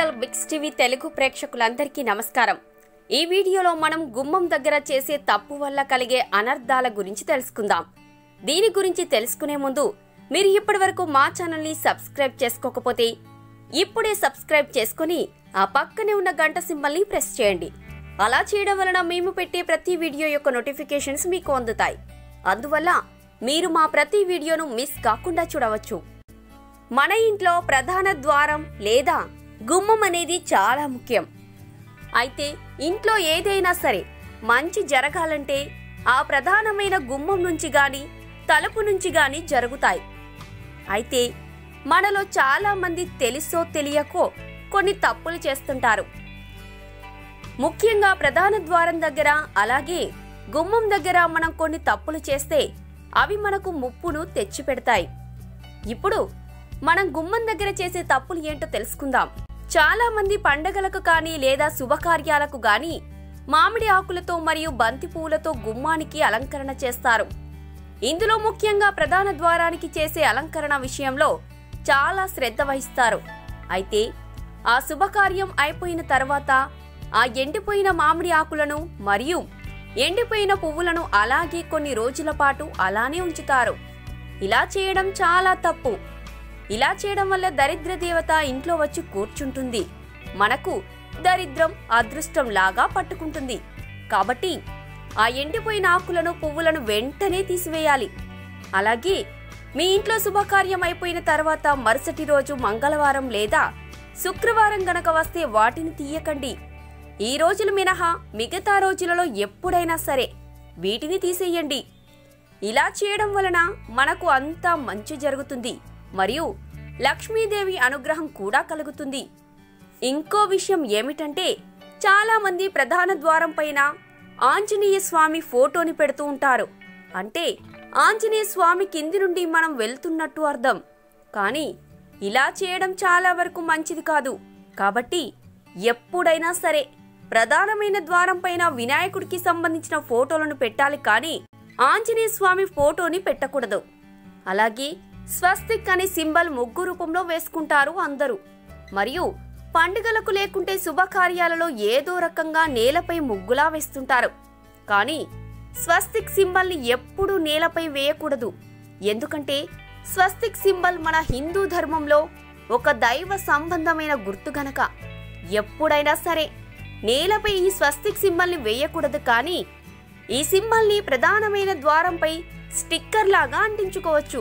Channel Biggs TV Telugu ప్రేక్షకులందరికీ నమస్కారం ఈ వీడియోలో మనం గుమ్మం దగ్గర చేసే తప్పు వల్ల కలిగే అనర్థాల గురించి తెలుసుకుందాం దీని గురించి తెలుసుకునే ముందు మీరు ఇప్పటివరకు మా ఛానల్ని సబ్స్క్రైబ్ చేసుకోకపోతే ఇప్పుడే సబ్స్క్రైబ్ చేసుకుని ఆ పక్కనే ఉన్న గంట సింబల్ని ప్రెస్ చేయండి అలా చేయడం వలన మేము పెట్టే ప్రతి వీడియో యొక్క నోటిఫికేషన్స్ మీకు అందుతాయి అందువల్ల మీరు మా ప్రతి వీడియోను మిస్ కాకుండా చూడవచ్చు మన ఇంట్లో ప్రధాన ద్వారం లేదా గుమ్మం అనేది చాలా ముఖ్యం అయితే ఇంట్లో ఏదైనా సరే మంచి జరగాలంటే ఆ ప్రధానమైన గుమ్మం నుంచి గాని తలుపు నుంచి గాని జరుగుతాయి అయితే మనలో చాలా మంది తెలుసో తెలియకో కొన్ని తప్పులు చేస్తుంటారు ముఖ్యంగా ప్రధాన ద్వారం దగ్గర అలాగే గుమ్మం దగ్గర మనం కొన్ని తప్పులు చేస్తే అవి మనకు ముప్పును తెచ్చిపెడతాయి ఇప్పుడు మనం గుమ్మం దగ్గర చేసే తప్పులు ఏంటో తెలుసుకుందాం చాలా మంది పండగలకు కానీ లేదా శుభకార్యాలకు గాని మామిడి ఆకులతో మరియు బంతి పువ్వులతో గుమ్మానికి అలంకరణ చేస్తారు ఇందులో ముఖ్యంగా ప్రధాన ద్వారానికి చేసే అలంకరణ విషయంలో చాలా శ్రద్ధ వహిస్తారు అయితే ఆ శుభకార్యం అయిపోయిన తర్వాత ఆ ఎండిపోయిన మామిడి ఆకులను మరియు ఎండిపోయిన పువ్వులను అలాగే కొన్ని రోజుల పాటు అలానే ఉంచుతారు ఇలా చేయడం చాలా తప్పు ఇలా చేయడం వల్ల దరిద్ర దేవత ఇంట్లో వచ్చి కూర్చుంటుంది మనకు దరిద్రం అదృష్టం లాగా పట్టుకుంటుంది కాబట్టి ఆ ఎండిపోయిన ఆకులను పువ్వులను వెంటనే తీసివేయాలి అలాగే మీ ఇంట్లో శుభకార్యం అయిపోయిన తర్వాత మరుసటి రోజు మంగళవారం లేదా శుక్రవారం గనక వస్తే వాటిని తీయకండి ఈ రోజులు మినహా మిగతా రోజులలో ఎప్పుడైనా సరే వీటిని తీసేయండి ఇలా చేయడం వలన మనకు అంతా మంచి జరుగుతుంది మరియు లక్ష్మీదేవి అనుగ్రహం కూడా కలుగుతుంది ఇంకో విషయం ఏమిటంటే చాలా మంది ప్రధాన ద్వారం పైన ఆంజనేయ స్వామి ఫోటోని పెడుతూ ఉంటారు అంటే ఆంజనేయ స్వామి కింది నుండి మనం వెళ్తున్నట్టు అర్థం కానీ ఇలా చేయడం చాలా వరకు మంచిది కాదు కాబట్టి ఎప్పుడైనా సరే ప్రధానమైన ద్వారం పైన వినాయకుడికి సంబంధించిన ఫోటోలను పెట్టాలి కానీ ఆంజనేయ స్వామి ఫోటోని పెట్టకూడదు అలాగే స్వస్తిక్ అనే సింబల్ ముగ్గు రూపంలో వేసుకుంటారు అందరూ మరియు పండుగలకు లేకుంటే శుభకార్యాలలో ఏదో రకంగా నేలపై ముగ్గులా వేస్తుంటారు కానీ స్వస్తిక్ సింబల్ని ఎప్పుడూ నేలపై వేయకూడదు ఎందుకంటే స్వస్తిక్ సింబల్ మన హిందూ ధర్మంలో ఒక దైవ సంబంధమైన గుర్తు గనక ఎప్పుడైనా సరే నేలపై ఈ స్వస్తిక్ సింబల్ని వేయకూడదు కానీ ఈ సింబల్ని ప్రధానమైన ద్వారంపై స్టిక్కర్ లాగా అంటించుకోవచ్చు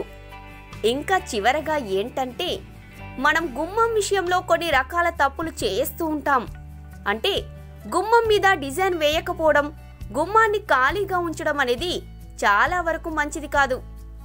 ఇంకా చివరగా ఏంటంటే మనం గుమ్మం విషయంలో కొన్ని రకాల తప్పులు చేస్తూ ఉంటాం అంటే గుమ్మం మీద డిజైన్ వేయకపోవడం గుమ్మాన్ని ఖాళీగా ఉంచడం అనేది చాలా వరకు మంచిది కాదు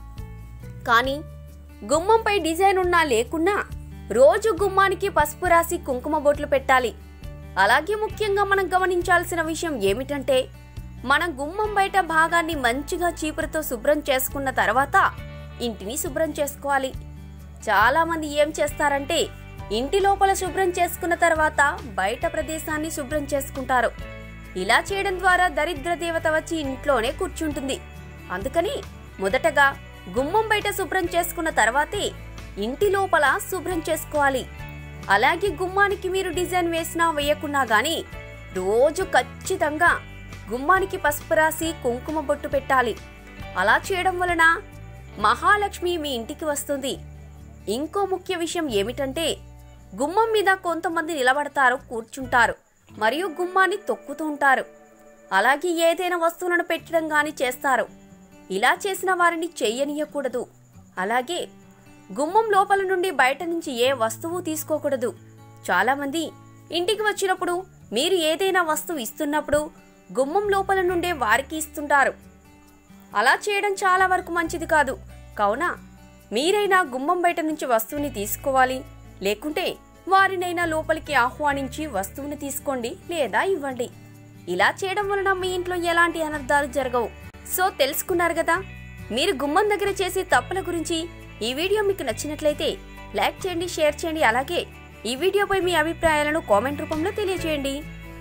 కానీ గుమ్మంపై డిజైన్ ఉన్నా లేకున్నా రోజు గుమ్మానికి పసుపు రాసి కుంకుమ బొట్లు పెట్టాలి అలాగే ముఖ్యంగా మనం గమనించాల్సిన విషయం ఏమిటంటే మనం గుమ్మం బయట భాగాన్ని మంచిగా చీపురుతో శుభ్రం చేసుకున్న తర్వాత ఇంటిని శుభ్రం చేసుకోవాలి చాలా మంది ఏం చేస్తారంటే ఇంటి లోపల శుభ్రం చేసుకున్న తర్వాత బయట ప్రదేశాన్ని శుభ్రం చేసుకుంటారు ఇలా చేయడం ద్వారా దరిద్ర దేవత వచ్చి ఇంట్లోనే కూర్చుంటుంది అందుకని మొదటగా గుమ్మం బయట శుభ్రం చేసుకున్న తర్వాతే ఇంటి లోపల శుభ్రం చేసుకోవాలి అలాగే గుమ్మానికి మీరు డిజైన్ వేసినా వేయకున్నా గాని రోజు ఖచ్చితంగా గుమ్మానికి పసుపు రాసి కుంకుమ బొట్టు పెట్టాలి అలా చేయడం వలన మహాలక్ష్మి మీ ఇంటికి వస్తుంది ఇంకో ముఖ్య విషయం ఏమిటంటే గుమ్మం మీద కొంతమంది నిలబడతారు కూర్చుంటారు మరియు గుమ్మాన్ని తొక్కుతూ ఉంటారు అలాగే ఏదైనా వస్తువులను పెట్టడం గాని చేస్తారు ఇలా చేసిన వారిని చెయ్యనీయకూడదు అలాగే గుమ్మం లోపల నుండి బయట నుంచి ఏ వస్తువు తీసుకోకూడదు చాలామంది ఇంటికి వచ్చినప్పుడు మీరు ఏదైనా వస్తువు ఇస్తున్నప్పుడు గుమ్మం లోపల నుండే వారికి ఇస్తుంటారు అలా చేయడం చాలా వరకు మంచిది కాదు కావున మీరైనా గుమ్మం బయట నుంచి వస్తువుని తీసుకోవాలి లేకుంటే వారినైనా లోపలికి ఆహ్వానించి వస్తువుని తీసుకోండి లేదా ఇవ్వండి ఇలా చేయడం వలన మీ ఇంట్లో ఎలాంటి అనర్థాలు జరగవు సో తెలుసుకున్నారు కదా మీరు గుమ్మం దగ్గర చేసే తప్పుల గురించి ఈ వీడియో మీకు నచ్చినట్లయితే లైక్ చేయండి షేర్ చేయండి అలాగే ఈ వీడియోపై మీ అభిప్రాయాలను కామెంట్ రూపంలో తెలియజేయండి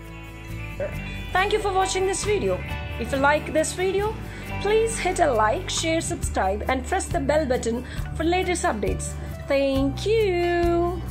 Thank you for watching this video. If you like this video, please hit a like, share, subscribe, and press the bell button for latest updates. Thank you.